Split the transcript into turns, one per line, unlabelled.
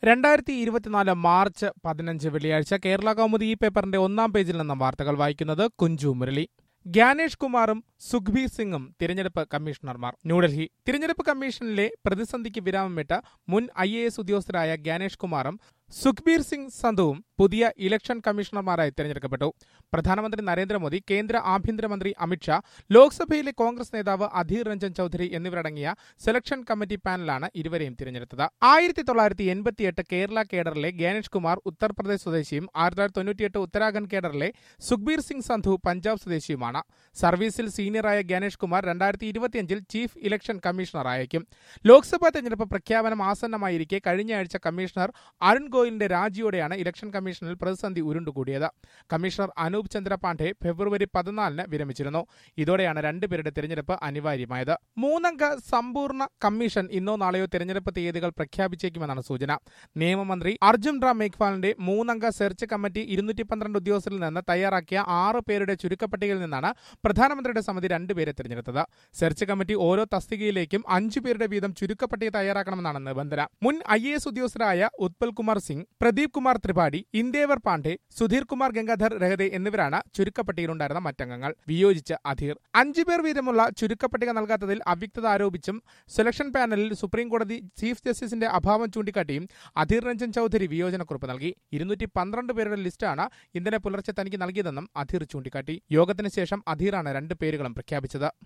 രണ്ടായിരത്തി ഇരുപത്തിനാല് മാർച്ച് പതിനഞ്ച് വെള്ളിയാഴ്ച കേരള കൗമുദി ഈ പേപ്പറിന്റെ ഒന്നാം പേജിൽ നിന്നും വാർത്തകൾ വായിക്കുന്നത് കുഞ്ചു മുരളി ഗ്യാനേഷ് കുമാറും സുഖ്ബീർ സിംഗും തിരഞ്ഞെടുപ്പ് കമ്മീഷണർമാർ ന്യൂഡൽഹി തിരഞ്ഞെടുപ്പ് കമ്മീഷനിലെ പ്രതിസന്ധിക്ക് വിരാമമിട്ട മുൻ ഐ എ എസ് ഉദ്യോഗസ്ഥരായ ഗ്യാനേഷ് കുമാറും സുഖ്ബീർ സിംഗ് സന്ധുവും പുതിയ ഇലക്ഷൻ കമ്മീഷണർമാരായി തിരഞ്ഞെടുക്കപ്പെട്ടു പ്രധാനമന്ത്രി നരേന്ദ്രമോദി കേന്ദ്ര ആഭ്യന്തരമന്ത്രി അമിത്ഷാ ലോക്സഭയിലെ കോൺഗ്രസ് നേതാവ് അധീർ രഞ്ജൻ ചൌധരി എന്നിവരടങ്ങിയ സെലക്ഷൻ കമ്മിറ്റി പാനലാണ് ഇരുവരെയും തിരഞ്ഞെടുത്തത് ആയിരത്തി തൊള്ളായിരത്തി എൺപത്തിയെട്ട് കേരള കേഡറിലെ ഗ്യാനേഷ് കുമാർ ഉത്തർപ്രദേശ് സ്വദേശിയും ആയിരത്തി തൊള്ളായിരത്തി തൊണ്ണൂറ്റിയെട്ട് ഉത്തരാഖണ്ഡ് കേഡറിലെ സുഖ്ബീർ സിംഗ് സന്ധു പഞ്ചാബ് സ്വദേശിയുമാണ് സർവീസിൽ സീനിയറായ ഗ്യാനേഷ് കുമാർ രണ്ടായിരത്തി ഇരുപത്തിയഞ്ചിൽ ചീഫ് ഇലക്ഷൻ കമ്മീഷണറായേക്കും ലോക്സഭാ തെരഞ്ഞെടുപ്പ് പ്രഖ്യാപനം ആസന്നമായിരിക്കെ കഴിഞ്ഞയാഴ്ച കമ്മീഷണർ അരുൺ ഗോയലിന്റെ രാജിയോടെയാണ് ഇലക്ഷൻ കമ്മീഷനിൽ പ്രതിസന്ധി ഉരുണ്ടുകൂടിയത് കമ്മീഷണർ അനൂപ് ചന്ദ്ര പാണ്ഡെ ഫെബ്രുവരി പതിനാലിന് വിരമിച്ചിരുന്നു ഇതോടെയാണ് രണ്ടുപേരുടെ തിരഞ്ഞെടുപ്പ് അനിവാര്യമായത് മൂന്നംഗ സമ്പൂർണ്ണ കമ്മീഷൻ ഇന്നോ നാളെയോ തിരഞ്ഞെടുപ്പ് തീയതികൾ പ്രഖ്യാപിച്ചേക്കുമെന്നാണ് സൂചന നിയമമന്ത്രി അർജുൻ റാം മേഘ്വാളിന്റെ മൂന്നംഗ സെർച്ച് കമ്മിറ്റി ഇരുന്നൂറ്റി പന്ത്രണ്ട് ഉദ്യോഗസ്ഥരിൽ നിന്ന് തയ്യാറാക്കിയ ആറ് പേരുടെ ചുരുക്കപ്പട്ടികയിൽ നിന്നാണ് പ്രധാനമന്ത്രിയുടെ സമിതി രണ്ടുപേരെ തിരഞ്ഞെടുത്തത് സെർച്ച് കമ്മിറ്റി ഓരോ തസ്തികയിലേക്കും അഞ്ചു പേരുടെ വീതം ചുരുക്കപ്പട്ടിക തയ്യാറാക്കണമെന്നാണ് നിബന്ധന മുൻ ഐ എ എസ് ഉദ്യോഗസ്ഥരായ ഉത്പൽ കുമാർ സിംഗ് പ്രദീപ് കുമാർ ത്രിപാഠി ഇന്ദേവർ പാണ്ഡെ സുധീർ കുമാർ ഗംഗാധർ രഹദെ എന്നിവരാണ് ചുരുക്കപ്പട്ടികയിലുണ്ടായിരുന്ന മറ്റംഗങ്ങൾ വിയോജിച്ച് അധീർ അഞ്ചു പേർ വീതമുള്ള ചുരുക്കപ്പട്ടിക നൽകാത്തതിൽ അവ്യക്തത ആരോപിച്ചും സെലക്ഷൻ പാനലിൽ സുപ്രീംകോടതി ചീഫ് ജസ്റ്റിസിന്റെ അഭാവം ചൂണ്ടിക്കാട്ടിയും അധീർ രഞ്ജൻ ചൌധരി വിയോജനക്കുറിപ്പ് നൽകി ഇരുന്നൂറ്റി പന്ത്രണ്ട് പേരുടെ ലിസ്റ്റാണ് ഇന്നലെ പുലർച്ചെ തനിക്ക് നൽകിയതെന്നും അധീർ ചൂണ്ടിക്കാട്ടി യോഗത്തിന് ശേഷം അധീറാണ് രണ്ട് പേരുകളും പ്രഖ്യാപിച്ചത്